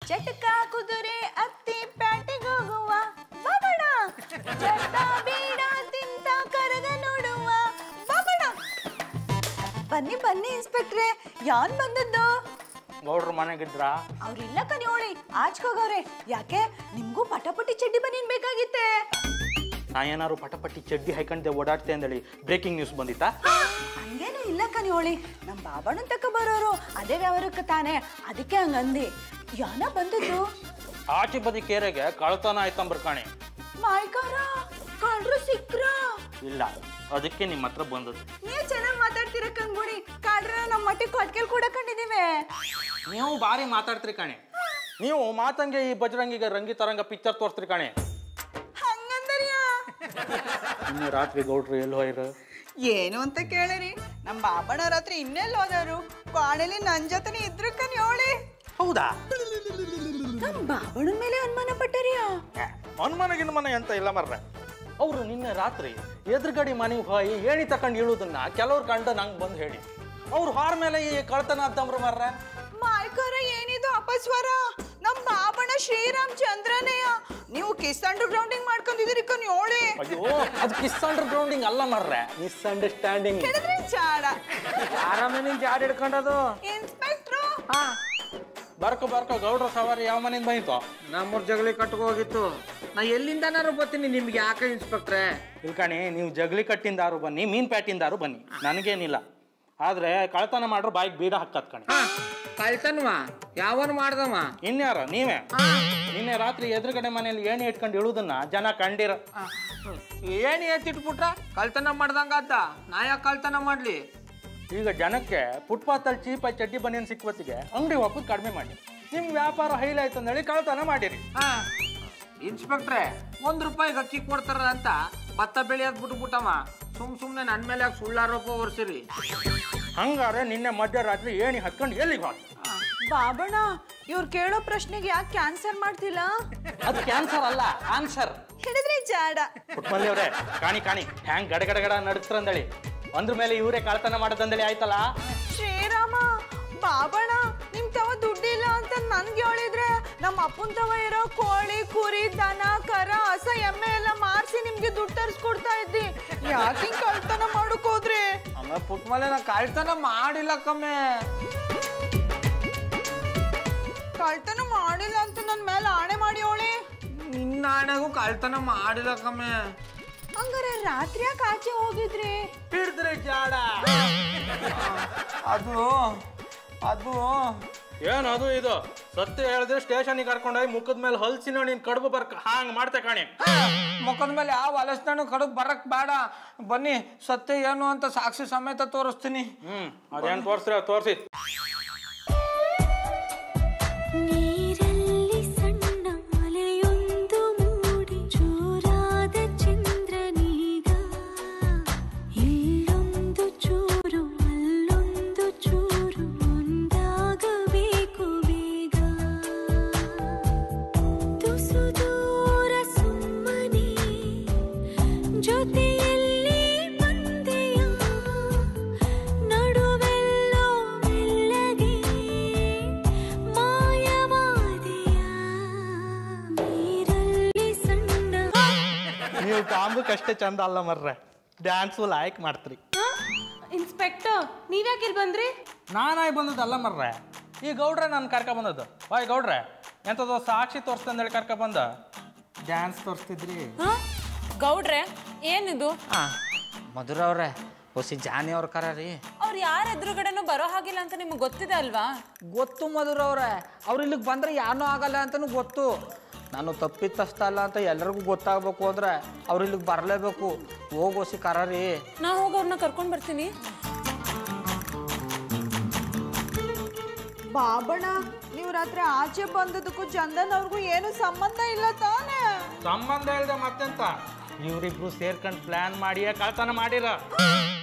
ಚಟಕ ಕುದುರೆ ಅತ್ತಿ ಪ್ಯಾಟೆಗೆ ಹೋಗುವ ಬಾಬಣ ಚಟ್ಟ ಬೀಡ ತಿಂತ ಕರಗ ನೋಡುವ ಬಾಬಣ ಬನ್ನಿ ಬನ್ನಿ ಇನ್ಸ್ಪೆಕ್ಟ್ರೆ ಯಾನ್ ಬಂದದ್ದು ಗೌಡ್ರ ಮನೆಗಿದ್ರ ಅವ್ರಿಲ್ಲ ಕಣಿ ಹೋಳಿ ಆಚ್ಕೋಗವ್ರೆ ಯಾಕೆ ನಿಮ್ಗೂ ಪಟಾಪಟಿ ಚಡ್ಡಿ ಬನ್ನಿನ್ ಬೇಕಾಗಿತ್ತೆ ನಾ ಏನಾರು ಪಟಪಟ್ಟಿ ಚಡ್ಡಿ ಹಾಕೊಂಡೆ ಓಡಾಡ್ತೆ ಅಂದೇಳಿ ಬ್ರೇಕಿಂಗ್ ನ್ಯೂಸ್ ಬಂದಿತ್ತಾ ಹಂಗೇನು ಇಲ್ಲ ಕಣಿ ಹೋಳಿ ನಮ್ ಬಾಬಣ್ಣನ್ ತಕ ಬರೋರು ಅದೇ ವ್ಯವಹಾರಕ್ಕೆ ತಾನೆ ಅದಕ್ಕೆ ಹಂಗಂದಿ ಯಾನ ಬಂದದ್ದು ಆಚೆ ಬದಿ ಕೇರೆಗೆ ಕಳ್ತನ ಆಯ್ತಂಬ್ರ ಕಾಣಿ ಮಾಯ್ಕಾರ ಕಳ್ರು ಸಿಕ್ರ ಇಲ್ಲ ಅದಕ್ಕೆ ನಿಮ್ಮ ಹತ್ರ ಬಂದದ್ದು ನೀವ್ ಚೆನ್ನಾಗ್ ಮಾತಾಡ್ತೀರ ಕಂಗುಡಿ ಕಾಡ್ರ ನಮ್ಮ ಮಟ್ಟಿಗೆ ಕೊಟ್ಕೆಲ್ ಕೂಡ ಕಂಡಿದೀವಿ ನೀವು ಭಾರಿ ಮಾತಾಡ್ತೀರಿ ಕಾಣಿ ನೀವು ಮಾತಂಗೆ ಈ ಬಜರಂಗಿಗೆ ರಂಗಿ ತರಂಗ ಪಿಕ್ಚರ್ ತೋರಿಸ್ತೀರಿ ಕಾಣಿ ಹಂಗಂದರ್ಯಾ ನಿನ್ನೆ ರಾತ್ರಿ ಗೌಡ್ರು ಎಲ್ಲಿ ಹೋಯ್ರು ಏನು ಅಂತ ಕೇಳಿರಿ ನಮ್ಮ ಬಾಬಣ್ಣ ರಾತ್ರಿ ಇನ್ನೆಲ್ಲ ಹೋದರು ಕಾಣಲಿ ನನ್ ಜೊತೆನೆ ಇದ್ರು ಕಣಿ ಹೋಳಿ ಹೌದಾ ನಮ್ ಬಾಬಣ್ಣನ ಮೇಲೆ ಅನುಮಾನ ಪಟ್ಟರಿಯಾ ಅನುಮಾನ ಗಿನ್ಮಾನ ಎಂತ ಇಲ್ಲ ಮರ್ರೆ ಅವರು ನಿನ್ನೆ ರಾತ್ರಿ ಎದುರುಗಡೆ ಮನೆಗೆ ಹೋಗಿ ಏಣಿ ತಕೊಂಡು ಇಳುವುದನ್ನ ಕೆಲವ್ರು ಕಂಡು ನಂಗೆ ಬಂದು ಹೇಳಿ ಅವ್ರು ಹಾರ ಮೇಲೆ ಈ ಕಳ್ತನ ಅದ್ದಮ್ರ ಮರ್ರೆ ಮಾಯ್ಕರ ಏನಿದು ಅಪಸ್ವರ ನಮ್ ಬಾಬಣ್ಣ ಶ್ರೀರಾಮ್ ಚಂದ್ರನೇಯ ನೀವು ಕಿಸ್ ಅಂಡರ್ ಗ್ರೌಂಡಿಂಗ್ ಮಾಡ್ಕೊಂಡಿದ್ದೀರಿ ಕಣಿ ಹೋಳಿ ಅಯ್ಯೋ ಅದು ಕಿಸ್ ಅಂಡರ್ ಗ್ರೌಂಡಿಂಗ್ ಅಲ್ಲ ಮರ್ರೆ ಮಿಸ್ ಅಂಡರ್ಸ್ಟ್ಯಾಂಡಿಂಗ್ ಹೇಳಿದ್ರೆ ಚಾಡ ಆರಾಮೇನೆ ಜಾಡ್ ಹಿಡ್ಕೊಂಡದು ಇನ್ಸ್ಪೆಕ್ಟ್ರು ಬರ್ಕೊ ಬರ್ಕೊ ಗೌಡ್ರ ಸವಾರಿ ಯಾವ ಮನೆಯಿಂದ ಬಂದಿತ್ತು ನಮ್ಮೂರ್ ಜಗಲಿ ಕಟ್ಕೊ ಹೋಗಿತ್ತು ನಾ ಎಲ್ಲಿಂದನಾರು ಬರ್ತೀನಿ ನಿಮ್ಗೆ ಯಾಕೆ ಇನ್ಸ್ಪೆಕ್ಟ್ರೆ ಇಲ್ಕಣಿ ನೀವು ಜಗಲಿ ಕಟ್ಟಿಂದಾರು ಬನ್ನಿ ಮೀನ್ ಪ್ಯಾಟಿಂದಾರು ಬನ್ನಿ ನನಗೇನಿಲ್ಲ ಆದ್ರೆ ಕಳ್ತನ ಮಾಡ್ರು ಬಾಯಿಗೆ ಬೀಡ ಹಾಕತ್ ಕಣಿ ಕಳ್ತನ್ವ ಯಾವನ್ ಮಾಡ್ದವ ಇನ್ಯಾರ ನೀವೇ ನಿನ್ನೆ ರಾತ್ರಿ ಎದುರುಗಡೆ ಮನೆಯಲ್ಲಿ ಏಣಿ ಇಟ್ಕೊಂಡು ಇಳುವುದನ್ನ ಜನ ಕಂಡಿರ ಏನ್ ಎತ್ತಿಟ್ಬಿಟ್ರ ಕಳ್ತನ ಮಾಡ್ದಂಗಾತ ನಾ ಯಾಕೆ ಕಳ್ತನ ಮಾಡ್ಲಿ ಈಗ ಜನಕ್ಕೆ ಫುಟ್ಪಾತ್ ಅಲ್ಲಿ ಚೀಪಾಗಿ ಚಡ್ಡಿ ಬನಿಯನ್ ಸಿಕ್ವತ್ತಿಗೆ ಅಂಗಡಿ ಒಪ್ಪದ್ ಕಡಿಮೆ ಮಾಡಿ ನಿಮ್ ವ್ಯಾಪಾರ ಹೈಲಾಯ್ತು ಅಂದೇಳಿ ಕಳ್ತನ ಮಾಡಿರಿ ಹಾ ಇನ್ಸ್ಪೆಕ್ಟ್ರೆ ಒಂದ್ ರೂಪಾಯಿಗೆ ಅಕ್ಕಿ ಕೊಡ್ತಾರ ಅಂತ ಭತ್ತ ಬೆಳೆಯೋದ್ ಬಿಟ್ಬಿಟ್ಟವ ಸುಮ್ ಸುಮ್ನೆ ನನ್ ಮೇಲೆ ಯಾಕೆ ಸುಳ್ಳಾರೋಪ ಹೊರ್ಸಿರಿ ಹಂಗಾರೆ ನಿನ್ನೆ ಮಧ್ಯರಾತ್ರಿ ಏಣಿ ಹತ್ಕೊಂಡು ಎಲ್ಲಿಗೆ ಹೋದ ಬಾಬಣ್ಣ ಇವ್ರು ಕೇಳೋ ಪ್ರಶ್ನೆಗೆ ಯಾಕೆ ಕ್ಯಾನ್ಸರ್ ಮಾಡ್ತಿಲ್ಲ ಅದು ಕ್ಯಾನ್ಸರ್ ಅಲ್ಲ ಆನ್ಸರ್ ಹೇಳಿದ್ರೆ ಜಾಡ ಪುಟ್ಮಲ್ಲಿ ಅವ್ರೆ ಕಾಣಿ ಕಾಣಿ ಹ್ಯಾಂಗ್ ಗಡ ಗಡ ಗಡ ನಡಸ್ತಾರಂದಳಿ ಅಂದ್ರ ಮೇಲೆ ಇವರೇ ಕಳ್ತನ ಮಾಡೋದಂದಳಿ ಆಯ್ತಲ್ಲ ಶ್ರೀರಾಮ ಬಾಬಣ್ಣ ನಿಮ್ ತವ ದುಡ್ಡಿಲ್ಲ ಅಂತ ನನ್ಗೆ ಹೇಳಿದ್ರೆ ನಮ್ಮ ಅಪ್ಪನ್ ತವ ಇರೋ ಕೋಳಿ ಕುರಿ ದನ ಕರ ಹಸ ಎಮ್ಮೆ ಎಲ್ಲ ಮಾರ್ಸಿ ನಿಮ್ಗೆ ದುಡ್ಡು ತರಿಸ್ಕೊಡ್ತಾ ಇದ್ದಿ ಯಾಕೆ ಕಳ್ತನ ಮಾಡಕ್ ಹೋದ್ರಿ ಆಮೇಲೆ ಪುಟ್ಮಲೆ ನಾ ಕಳ್ತನ ಮಾಡಿಲ್ಲ ಕಮ್ಮೆ ಕಳ್ತನ ಮಾಡಿಲ್ಲ ಅಂತ ನನ್ ಮೇಲೆ ಆಣೆ ಮಾಡಿ ಅವಳಿ ನಿನ್ನ ಆಣೆಗೂ ಕಳ್ತನ ಮಾಡಿಲ್ಲ ಕಮ್ಮೆ ಹಂಗಾರೆ ರಾತ್ರಿ ಯಾಕೆ ಆಚೆ ಹೋಗಿದ್ರಿ ಹಿಡಿದ್ರೆ ಜಾಡ ಅದು ಅದು ಏನ್ ಅದು ಇದು ಸತ್ಯ ಹೇಳಿದ್ರೆ ಸ್ಟೇಷನ್ಗೆ ಕರ್ಕೊಂಡೋಗಿ ಮುಖದ ಮೇಲೆ ಹಲ್ಸಿನ ನೀನ್ ಕಡುಬು ಬರ್ಕ ಹಾಂಗ್ ಮಾಡ್ತೆ ಕಾಣಿ ಮುಖದ ಮೇಲೆ ಯಾವ ಅಲಸ್ತಾನು ಕಡುಗ್ ಬರಕ್ ಬೇಡ ಬನ್ನಿ ಸತ್ಯ ಏನು ಅಂತ ಸಾಕ್ಷಿ ಸಮೇತ ತೋರಿಸ್ತೀನಿ ಹ್ಮ್ ಅದೇನ್ ತೋರ್ಸ್ರಿ ತೋರ್ಸಿ ನೀರಲ್ಲಿ ಸಣ್ಣ ಅಲೆಯೊಂದು ಮೂಡಿ ಜೋರಾದ ಚಂದ್ರನೀಗ ಇಲ್ಲೊಂದು ಚೂರು ಅಲ್ಲೊಂದು ಚೂರು ಒಂದಾಗಬೇಕು ಬೇಗ ತುಸು ದೂರ ಸುಮ್ಮನೆ ಜೊತೆಯಲ್ಲಿ ಬಂದೆಯ ನಡುವೆಲ್ಲೋ ಮೆಲ್ಲಗೆ ಮಾಯವಾದೆಯ ನೀರಲ್ಲಿ ಸಣ್ಣ ನೀವು ಕಾಂಬಕ್ಕಷ್ಟೇ ಚಂದ ಅಲ್ಲ ಮರ್ರೆ ಡ್ಯಾನ್ಸು ಲಾಯ್ಕ್ ಮಾಡ್ತೀರಿ ಇನ್ಸ್ಪೆಕ್ಟರ್ ನೀವ್ಯಾಕೆ ಇಲ್ಲಿ ಬಂದ್ರಿ ನಾನಾಗಿ ಬಂದದ್ದಲ್ಲ ಮರ್ರೆ ಈ ಗೌಡ್ರೆ ನಾನು ಕರ್ಕ ಬಂದದ್ದು ವಾಯ್ ಗೌಡ್ರೆ ಎಂಥದ್ದು ಸಾಕ್ಷಿ ತೋರಿಸ್ತಂದೇಳಿ ಕರ್ಕ ಬಂದ ಡ್ಯಾನ್ಸ್ ತೋರಿಸ್ತಿದ್ರಿ ಗೌಡ್ರೆ ಏನಿದು ಮಧುರ ಅವ್ರೆ ಹೊಸಿ ಜಾನಿ ಅವ್ರ ಕರ ರೀ ಅವ್ರು ಯಾರ ಎದುರುಗಡೆನೂ ಬರೋ ಹಾಗಿಲ್ಲ ಅಂತ ನಿಮ್ಗೆ ಗೊತ್ತಿದೆ ಅಲ್ವಾ ಗೊತ್ತು ಮಧುರ ಅವ್ರೆ ಅವ್ರು ಇಲ್ಲಿಗೆ ಬಂದ್ರೆ ಯಾನೂ ಆಗಲ್ಲ ಅಂತನೂ ಗೊತ್ತು ನಾನು ತಪ್ಪಿತಸ್ಥ ಅಲ್ಲ ಅಂತ ಎಲ್ಲರಿಗೂ ಗೊತ್ತಾಗಬೇಕು ಅಂದ್ರೆ ಅವ್ರು ಇಲ್ಲಿಗೆ ಬರಲೇಬೇಕು ಹೋಗೋಸಿ ಕರ ರೀ ನಾ ಹೋಗಿ ಅವ್ರನ್ನ ಕರ್ಕೊಂಡ್ ಬರ್ತೀನಿ ಬಾಬಣ್ಣ ನೀವು ರಾತ್ರಿ ಆಚೆ ಬಂದದಕ್ಕೂ ಚಂದನ್ ಅವ್ರಿಗೂ ಏನು ಸಂಬಂಧ ಇಲ್ಲ ತಾನೇ ಸಂಬಂಧ ಇಲ್ದೆ ಮತ್ತೆಂತ ಇವರಿಬ್ರು ಸೇರ್ಕೊಂಡು ಪ್ಲಾನ್ ಮಾಡಿಯೇ ಕಳ್ತನ ಮಾಡಿರ